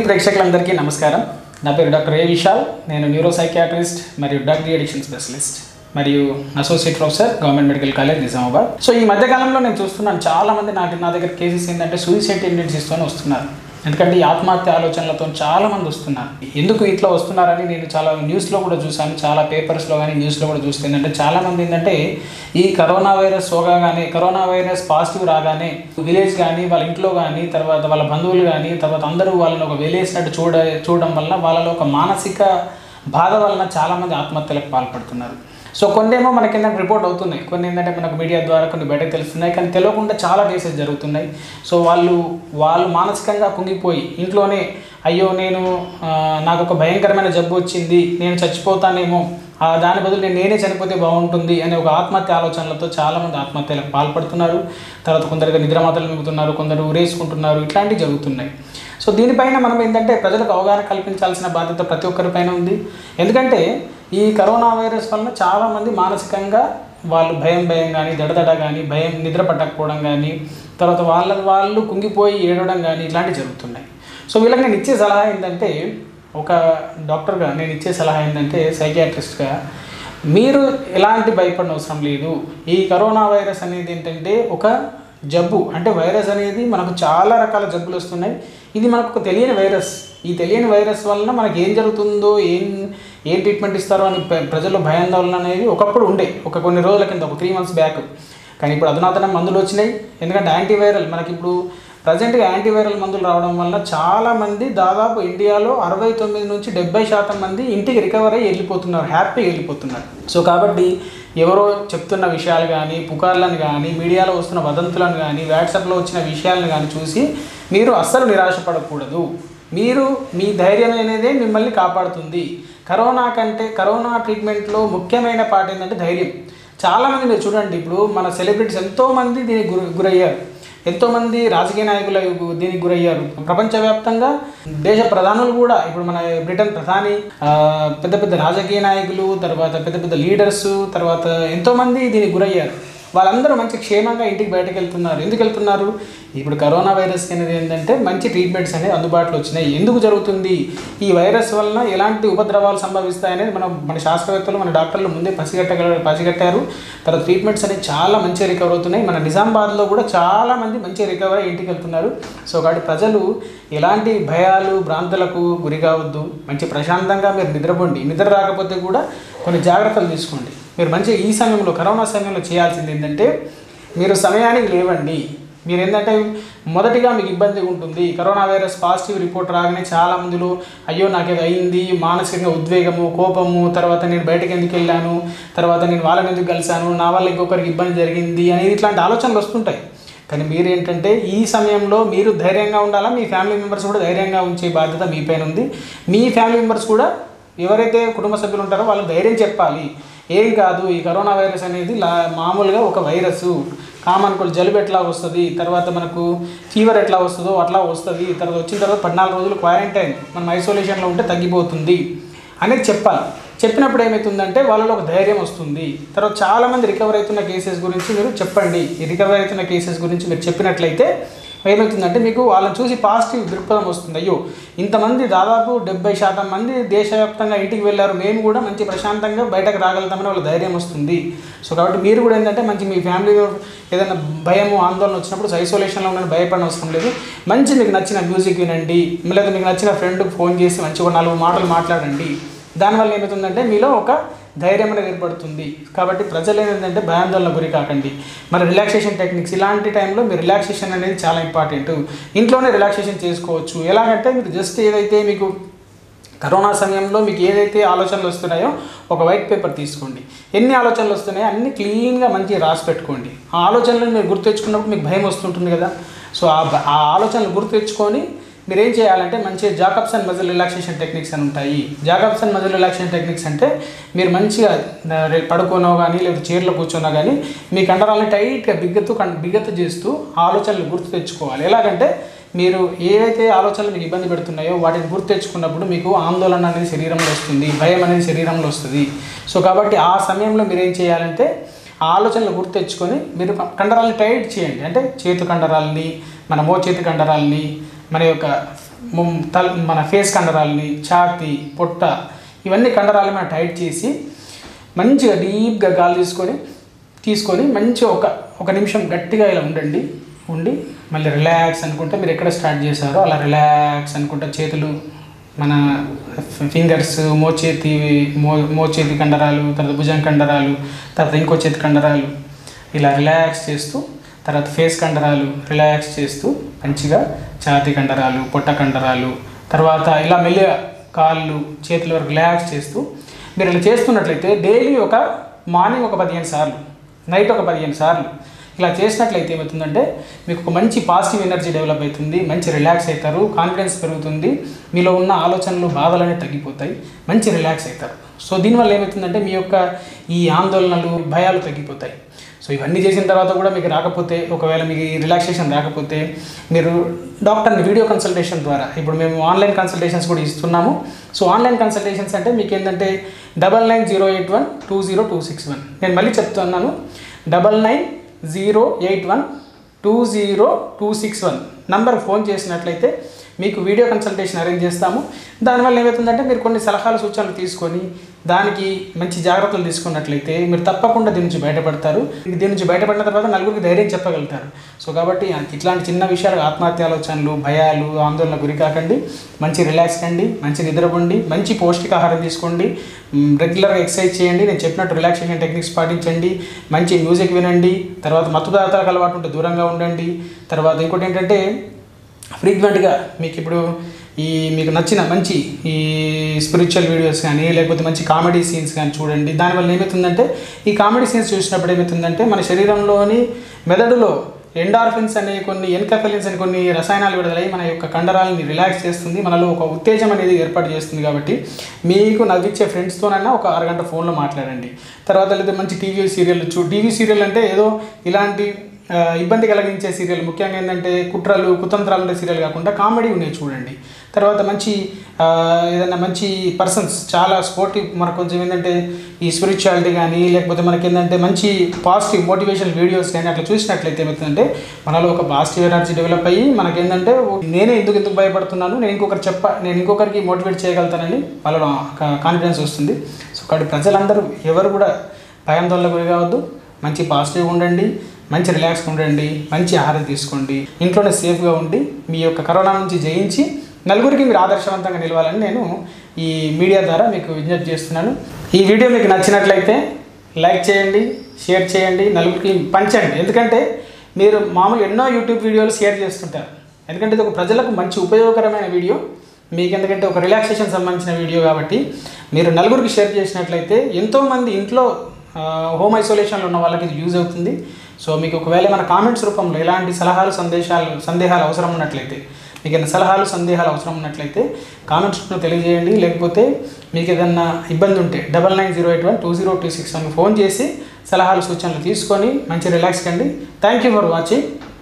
ప్రేక్షకులందరికీ నమస్కారం నా పేరు డాక్టర్ ఏ విశాల్ నేను న్యూరో సైకియాట్రిస్ట్ మరియు డ్రగ్ అడిక్షన్ స్పెషలిస్ట్ మరియు associate professor government medical college Nizamabad so ఈ మధ్యకాలంలో నేను చూస్తున్నాను చాలా మంది నాకు నా దగ్గర కేసెస్ ఏంటంటే సూసైడ్ టెండెన్సీస్తోనే వస్తున్నారు ఎందుకంటే ఈ ఆత్మహత్య ఆలోచనలతో చాలా మంది వస్తున్నారు ఎందుకు ఇట్లా వస్తున్నారని నేను చాలా న్యూస్లో కూడా చూశాను చాలా పేపర్స్లో కానీ న్యూస్లో కూడా చూస్తే ఏంటంటే చాలా మంది ఏంటంటే ఈ కరోనా వైరస్ సోకగానే కరోనా వైరస్ పాజిటివ్ రాగానే విలేజ్ కానీ వాళ్ళ ఇంట్లో కానీ తర్వాత వాళ్ళ బంధువులు కానీ తర్వాత అందరూ వాళ్ళని ఒక వెలేసినట్టు చూడ చూడడం వల్ల వాళ్ళలో ఒక మానసిక బాధ వలన చాలామంది ఆత్మహత్యలకు పాల్పడుతున్నారు సో కొన్ని ఏమో మనకి ఏంటంటే రిపోర్ట్ అవుతున్నాయి కొన్ని ఏంటంటే మనకు మీడియా ద్వారా కొన్ని బయటకు తెలుస్తున్నాయి కానీ తెలియకుండా చాలా కేసెస్ జరుగుతున్నాయి సో వాళ్ళు వాళ్ళు మానసికంగా కుంగిపోయి ఇంట్లోనే అయ్యో నేను ఆ, నాకు ఒక భయంకరమైన జబ్బు వచ్చింది నేను చచ్చిపోతానేమో ఆ, దాని బదులు నేను నేనే చనిపోతే బాగుంటుంది అనే ఒక ఆత్మహత్య ఆలోచనలతో చాలామంది ఆత్మహత్యలకు పాల్పడుతున్నారు తర్వాత కొందరుగా నిద్రమాతలు మిగుతున్నారు కొందరు ఊరేసుకుంటున్నారు ఇట్లాంటివి జరుగుతున్నాయి సో దీనిపైన మనం ఏంటంటే ప్రజలకు అవగాహన కల్పించాల్సిన బాధ్యత ప్రతి ఒక్కరిపైన ఉంది ఎందుకంటే ఈ కరోనా వైరస్ వలన చాలామంది మానసికంగా వాళ్ళు భయం భయం కానీ దడదడ కానీ భయం నిద్ర పట్టకపోవడం కానీ తర్వాత వాళ్ళ వాళ్ళు కుంగిపోయి ఏడవడం కానీ ఇట్లాంటివి జరుగుతున్నాయి సో వీళ్ళకి నేను ఇచ్చే సలహా ఏంటంటే ఒక డాక్టర్గా నేను ఇచ్చే సలహా ఏంటంటే సైకియాట్రిస్ట్గా మీరు ఎలాంటి భయపడిన అవసరం లేదు ఈ కరోనా వైరస్ అనేది ఏంటంటే ఒక జబ్బు అంటే వైరస్ అనేది మనకు చాలా రకాల జబ్బులు వస్తున్నాయి ఇది మనకు ఒక తెలియని వైరస్ ఈ తెలియని వైరస్ వలన మనకి ఏం జరుగుతుందో ఏం ఏం ట్రీట్మెంట్ ఇస్తారో అని ప్ర- ప్రజల్లో భయాందోళన అనేది ఒకప్పుడు ఉండే ఒక కొన్ని రోజుల కింద ఒక త్రీ మంత్స్ బ్యాక్ కానీ ఇప్పుడు అధునాతన మందులు వచ్చినాయి ఎందుకంటే యాంటీవైరల్ మనకి ఇప్పుడు ప్రజెంట్గా యాంటీవైరల్ మందులు రావడం వల్ల చాలా మంది దాదాపు ఇండియాలో అరవై తొమ్మిది నుంచి డెబ్బై శాతం మంది ఇంటికి రికవర్ అయ్యి వెళ్ళిపోతున్నారు హ్యాపీగా వెళ్ళిపోతున్నారు సో కాబట్టి ఎవరో చెప్తున్న విషయాలు కానీ పుకార్లను కానీ మీడియాలో వస్తున్న వదంతులను కానీ వాట్సాప్లో వచ్చిన విషయాలను కానీ చూసి మీరు అస్సలు నిరాశపడకూడదు మీరు మీ ధైర్యం అనేదే మిమ్మల్ని కాపాడుతుంది కరోనా కంటే కరోనా ట్రీట్మెంట్లో ముఖ్యమైన పార్ట్ ఏంటంటే ధైర్యం చాలామంది మీరు చూడండి ఇప్పుడు మన సెలబ్రిటీస్ ఎంతోమంది దీనికి గురి గురయ్యారు ఎంతోమంది రాజకీయ నాయకులు దీనికి గురయ్యారు ప్రపంచవ్యాప్తంగా దేశ ప్రధానులు కూడా ఇప్పుడు మన బ్రిటన్ ప్రధాని ఆ, పెద్ద పెద్ద రాజకీయ నాయకులు తర్వాత పెద్ద పెద్ద లీడర్స్ తర్వాత ఎంతోమంది దీనికి గురయ్యారు వాళ్ళందరూ మంచి క్షేమంగా ఇంటికి బయటకు వెళ్తున్నారు ఎందుకు వెళ్తున్నారు ఇప్పుడు కరోనా వైరస్ అనేది ఏంటంటే మంచి ట్రీట్మెంట్స్ అనేవి అందుబాటులో వచ్చినాయి ఎందుకు జరుగుతుంది ఈ వైరస్ వలన ఎలాంటి ఉపద్రవాలు సంభవిస్తాయనేది మనం మన శాస్త్రవేత్తలు మన డాక్టర్లు ముందే పసిగట్టగల పసిగట్టారు తర్వాత ట్రీట్మెంట్స్ అనేవి చాలా మంచిగా రికవర్ అవుతున్నాయి మన నిజామాబాద్లో కూడా చాలా మంది మంచిగా రికవర్ అయ్యి ఇంటికి వెళ్తున్నారు సో కాబట్టి ప్రజలు ఎలాంటి భయాలు భ్రాంతులకు గురి కావద్దు మంచి ప్రశాంతంగా మీరు నిద్రపోండి నిద్ర రాకపోతే కూడా కొన్ని జాగ్రత్తలు తీసుకోండి మీరు మంచిగా ఈ సమయంలో కరోనా సమయంలో చేయాల్సింది ఏంటంటే మీరు సమయానికి లేవండి మీరు ఏంటంటే మొదటిగా మీకు ఇబ్బంది ఉంటుంది కరోనా వైరస్ పాజిటివ్ రిపోర్ట్ రాగానే చాలా మందిలో అయ్యో నాకు ఇది అయింది మానసికంగా ఉద్వేగము కోపము తర్వాత నేను బయటకు ఎందుకు వెళ్ళాను తర్వాత నేను వాళ్ళని ఎందుకు కలిశాను నా వల్ల ఇంకొకరికి ఇబ్బంది జరిగింది అనేది ఇట్లాంటి ఆలోచనలు వస్తుంటాయి కానీ మీరు ఏంటంటే ఈ సమయంలో మీరు ధైర్యంగా ఉండాలా మీ ఫ్యామిలీ మెంబర్స్ కూడా ధైర్యంగా ఉంచే బాధ్యత మీ పైన ఉంది మీ ఫ్యామిలీ మెంబర్స్ కూడా ఎవరైతే కుటుంబ సభ్యులు ఉంటారో వాళ్ళకి ధైర్యం చెప్పాలి ఏం కాదు ఈ కరోనా వైరస్ అనేది లా మామూలుగా ఒక వైరస్ కామన్ కోల్డ్ జలుబు ఎట్లా వస్తుంది తర్వాత మనకు ఫీవర్ ఎట్లా వస్తుందో అట్లా వస్తుంది తర్వాత వచ్చిన తర్వాత పద్నాలుగు రోజులు క్వారంటైన్ మనం ఐసోలేషన్లో ఉంటే తగ్గిపోతుంది అనేది చెప్పాలి చెప్పినప్పుడు ఏమవుతుందంటే వాళ్ళలో ఒక ధైర్యం వస్తుంది తర్వాత చాలామంది రికవర్ అవుతున్న కేసెస్ గురించి మీరు చెప్పండి ఈ రికవర్ అవుతున్న కేసెస్ గురించి మీరు చెప్పినట్లయితే ఏమవుతుందంటే మీకు వాళ్ళని చూసి పాజిటివ్ దృక్పథం వస్తుంది అయ్యో ఇంతమంది దాదాపు డెబ్బై శాతం మంది దేశవ్యాప్తంగా ఇంటికి వెళ్ళారు మేము కూడా మంచి ప్రశాంతంగా బయటకు రాగలుగుతామని వాళ్ళ ధైర్యం వస్తుంది సో కాబట్టి మీరు కూడా ఏంటంటే మంచి మీ ఫ్యామిలీ ఏదైనా భయము ఆందోళన వచ్చినప్పుడు ఐసోలేషన్లో ఉన్న భయపడిన అవసరం లేదు మంచి మీకు నచ్చిన మ్యూజిక్ వినండి లేదా మీకు నచ్చిన ఫ్రెండ్కి ఫోన్ చేసి మంచిగా ఒక నాలుగు మాటలు మాట్లాడండి దానివల్ల ఏమవుతుందంటే మీలో ఒక ధైర్యం అనేది ఏర్పడుతుంది కాబట్టి ప్రజలు ఏంటంటే భయాందోళన గురి కాకండి మరి రిలాక్సేషన్ టెక్నిక్స్ ఇలాంటి టైంలో మీరు రిలాక్సేషన్ అనేది చాలా ఇంపార్టెంట్ ఇంట్లోనే రిలాక్సేషన్ చేసుకోవచ్చు ఎలాగంటే మీరు జస్ట్ ఏదైతే మీకు కరోనా సమయంలో మీకు ఏదైతే ఆలోచనలు వస్తున్నాయో ఒక వైట్ పేపర్ తీసుకోండి ఎన్ని ఆలోచనలు వస్తున్నాయో అన్ని క్లీన్గా మంచిగా రాసి పెట్టుకోండి ఆ ఆలోచనలను మీరు గుర్తు తెచ్చుకున్నప్పుడు మీకు భయం వస్తుంటుంది కదా సో ఆ భ- ఆ ఆలోచనలు గుర్తు తెచ్చుకొని మీరు ఏం చేయాలంటే మంచిగా Jacobs and muscle relaxation techniques అని ఉంటాయి Jacobs and muscle relaxation techniques అంటే మీరు మంచిగా ఆ, రే- పడుకోనో కానీ లేదా చైర్లో కూర్చోనో కానీ మీ కండరాలని టైట్గా బిగ్గత్తు కం బిగ్గత్తు చేస్తూ ఆ ఆలోచనలు గుర్తు తెచ్చుకోవాలి ఎలాగంటే మీరు ఏవైతే ఆలోచనలు మీకు ఇబ్బంది పెడుతున్నాయో వాటిని గుర్తు తెచ్చుకున్నప్పుడు మీకు ఆందోళన అనేది శరీరంలో వస్తుంది భయం అనేది శరీరంలో వస్తుంది సో కాబట్టి ఆ సమయంలో మీరు ఏం చేయాలంటే ఆ ఆలోచనలు గుర్తు తెచ్చుకొని మీరు కండరాలని టైట్ చేయండి అంటే చేతు కండరాలని మన మోచేతి కండరాలని మన యొక్క మొమ్- తల మన ఫేస్ కండరాలని ఛాతి పొట్ట ఇవన్నీ కండరాలని మనం టైట్ చేసి మంచిగా డీప్గా గాలి తీసుకొని తీసుకొని మంచిగా ఒక ఒక నిమిషం గట్టిగా ఇలా ఉండండి ఉండి మళ్ళీ రిలాక్స్ అనుకుంటే మీరు ఎక్కడ స్టార్ట్ చేశారో అలా రిలాక్స్ అనుకుంటా చేతులు మన ఫింగర్స్ మోచేతి మో మోచేతి కండరాలు తర్వాత భుజం కండరాలు తర్వాత ఇంకో చేతి కండరాలు ఇలా రిలాక్స్ చేస్తూ తర్వాత ఫేస్ కండరాలు రిలాక్స్ చేస్తూ మంచిగా ఛాతీ కండరాలు పొట్ట కండరాలు తర్వాత ఇలా మెల్లిగా కాళ్ళు చేతులు రిలాక్స్ చేస్తూ మీరు ఇలా చేస్తున్నట్లయితే డైలీ ఒక మార్నింగ్ ఒక పదిహేను సార్లు నైట్ ఒక పదిహేను సార్లు ఇలా చేసినట్లయితే ఏమవుతుందంటే మీకు ఒక మంచి పాజిటివ్ ఎనర్జీ డెవలప్ అవుతుంది మంచి రిలాక్స్ అవుతారు కాన్ఫిడెన్స్ పెరుగుతుంది మీలో ఉన్న ఆలోచనలు బాధలు అనేవి తగ్గిపోతాయి మంచి రిలాక్స్ అవుతారు సో దీనివల్ల ఏమవుతుందంటే మీ యొక్క ఈ ఆందోళనలు భయాలు తగ్గిపోతాయి సో ఇవన్నీ చేసిన తర్వాత కూడా మీకు రాకపోతే ఒకవేళ మీకు ఈ రిలాక్సేషన్ రాకపోతే మీరు డాక్టర్ని వీడియో కన్సల్టేషన్ ద్వారా ఇప్పుడు మేము ఆన్లైన్ కన్సల్టేషన్స్ కూడా ఇస్తున్నాము సో ఆన్లైన్ కన్సల్టేషన్స్ అంటే మీకు ఏంటంటే double nine zero eight one two zero two six one నేను మళ్ళీ చెప్తున్నాను double nine zero eight one two zero two six one నంబర్కి ఫోన్ చేసినట్లయితే మీకు వీడియో కన్సల్టేషన్ అరేంజ్ చేస్తాము దానివల్ల ఏమవుతుందంటే మీరు కొన్ని సలహాలు సూచనలు తీసుకొని దానికి మంచి జాగ్రత్తలు తీసుకున్నట్లయితే మీరు తప్పకుండా దీని నుంచి బయటపడతారు దీని నుంచి బయటపడిన తర్వాత నలుగురికి ధైర్యం చెప్పగలుగుతారు సో కాబట్టి ఇట్లాంటి చిన్న విషయాలు ఆత్మహత్య ఆలోచనలు భయాలు ఆందోళన గురి కాకండి మంచి రిలాక్స్ కండి మంచి నిద్రపోండి మంచి పౌష్టికాహారం తీసుకోండి మ్, రెగ్యులర్గా ఎక్సర్సైజ్ చేయండి నేను చెప్పినట్టు రిలాక్సేషన్ టెక్నిక్స్ పాటించండి మంచి మ్యూజిక్ వినండి తర్వాత మత్తు పదార్థాలకు అలవాటు ఉంటే దూరంగా ఉండండి తర్వాత ఇంకోటి ఏంటంటే ఫ్రీక్వెంట్గా మీకు ఇప్పుడు ఈ మీకు నచ్చిన మంచి ఈ స్పిరిచువల్ వీడియోస్ కానీ లేకపోతే మంచి కామెడీ సీన్స్ కానీ చూడండి దానివల్ల ఏమవుతుందంటే ఈ కామెడీ సీన్స్ చూసినప్పుడు ఏమవుతుందంటే మన శరీరంలోని మెదడులో ఎండార్ఫిన్స్ అనే కొన్ని ఎన్కఫెలిన్స్ అనే కొన్ని రసాయనాలు విడుదలై మన యొక్క కండరాలని రిలాక్స్ చేస్తుంది మనలో ఒక ఉత్తేజం అనేది ఏర్పాటు చేస్తుంది కాబట్టి మీకు నవ్విచ్చే ఫ్రెండ్స్తోనైనా ఒక అరగంట ఫోన్లో మాట్లాడండి తర్వాత లేదా మంచి టీవీ సీరియల్ చూ టీవీ సీరియల్ అంటే ఏదో ఇలాంటి ఆ, ఇబ్బంది కలిగించే సీరియల్ ముఖ్యంగా ఏంటంటే కుట్రలు కుతంత్రాలు ఉండే సీరియల్ కాకుండా కామెడీ ఉన్నాయి చూడండి తర్వాత మంచి ఆ, ఏదైనా మంచి పర్సన్స్ చాలా స్పోర్టివ్ మనకు కొంచెం ఏంటంటే ఈ స్పిరిచువాలిటీ కానీ లేకపోతే మనకి ఏంటంటే మంచి పాజిటివ్ మోటివేషన్ వీడియోస్ కానీ అట్లా చూసినట్లయితే ఏమవుతుందంటే మనలో ఒక పాజిటివ్ ఎనర్జీ డెవలప్ అయ్యి మనకేంటంటే నేనే ఎందుకు ఎందుకు భయపడుతున్నాను నేను ఇంకొకరు చెప్ప నేను ఇంకొకరికి మోటివేట్ చేయగలుగుతానని వాళ్ళలో కాన్ఫిడెన్స్ వస్తుంది సో కాబట్టి ప్రజలందరూ ఎవరు కూడా భయాందోళన గురి కావద్దు మంచి పాజిటివ్గా ఉండండి మంచి రిలాక్స్గా ఉండండి మంచి ఆహారం తీసుకోండి ఇంట్లోనే సేఫ్గా ఉండి మీ యొక్క కరోనా నుంచి జయించి నలుగురికి మీరు ఆదర్శవంతంగా నిలవాలని నేను ఈ మీడియా ద్వారా మీకు విజ్ఞప్తి చేస్తున్నాను ఈ వీడియో మీకు నచ్చినట్లయితే లైక్ చేయండి షేర్ చేయండి నలుగురికి పంచండి ఎందుకంటే మీరు మామూలు ఎన్నో యూట్యూబ్ వీడియోలు షేర్ చేస్తుంటారు ఎందుకంటే ఇది ఒక ప్రజలకు మంచి ఉపయోగకరమైన వీడియో మీకు ఎందుకంటే ఒక రిలాక్సేషన్ సంబంధించిన వీడియో కాబట్టి మీరు నలుగురికి షేర్ చేసినట్లయితే ఎంతోమంది ఇంట్లో ఆ, హోమ్ ఐసోలేషన్లో ఉన్న వాళ్ళకి ఇది యూజ్ అవుతుంది సో మీకు ఒకవేళ మన కామెంట్స్ రూపంలో ఎలాంటి సలహాలు సందేశాలు సందేహాలు అవసరం ఉన్నట్లయితే మీకు ఏదైనా సలహాలు సందేహాలు అవసరం ఉన్నట్లయితే కామెంట్స్ రూపంలో తెలియజేయండి లేకపోతే మీకు ఏదన్నా ఇబ్బంది ఉంటే double nine zero eight one two zero two six one phone చేసి సలహాలు సూచనలు తీసుకొని మంచి రిలాక్స్ కండి థ్యాంక్ యూ ఫర్ వాచింగ్